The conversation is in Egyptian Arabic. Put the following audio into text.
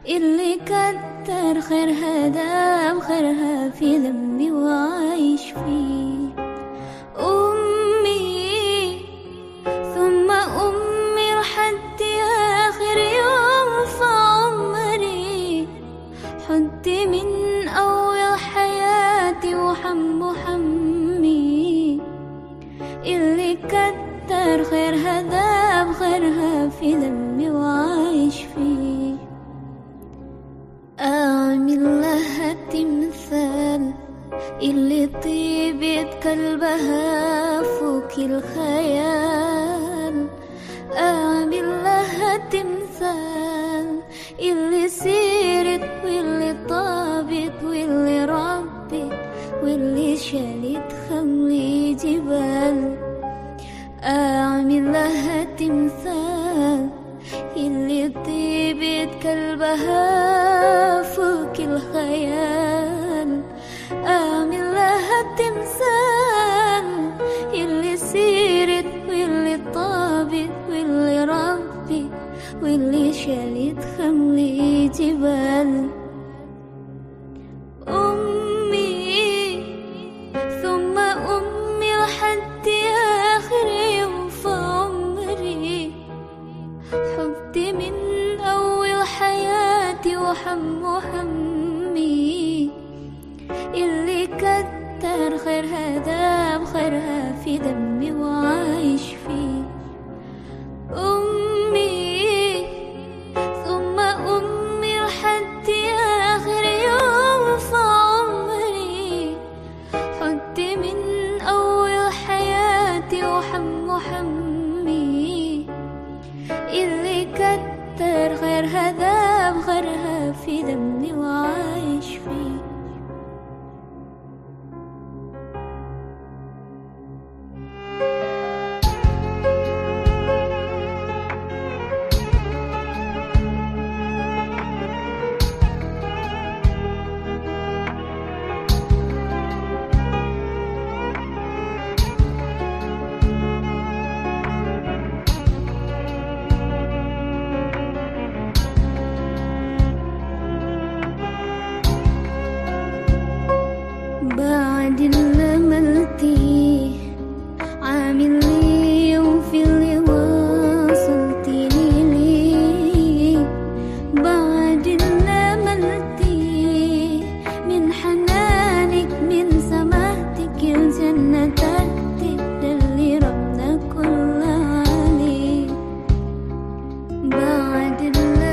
اللي كتر خيرها دام خيرها في ذنبي وعايش فيه أمي ثم أمي لحد آخر يوم في عمري حدي من أول حياتي وحم حمي اللي كتر خيرها دام خيرها في ذنبي وعايش فيه أعمل لها تمثال اللي طيبة قلبها فوق الخيال أعمل لها تمثال اللي سيرت واللي طابت واللي ربت واللي شالت خملي جبال أعمل لها تمثال اللي طيبة قلبها فوق الخيال أعمل لها تمثال اللي سيرت واللي طابت واللي ربت واللي شالت خملي جبال أمي ثم أمي لحد آخر يوم في عمري حبي من أول حياتي وحم حمي اللي كتر خيرها دام خيرها في دمي وعايش فيه أمي ثم أمي لحد آخر يوم في عمري حدي من أول حياتي وحم حمي اللي كتر خيرها ذاب خيرها في دمي وعايش فيه بعد اللي عملتيه عامل لي وفي اللي وصلتيني ليه بعد اللي عملتيه من حنانك من سماحتك الجنة تحتك ده اللي ربنا كل عليه بعد اللي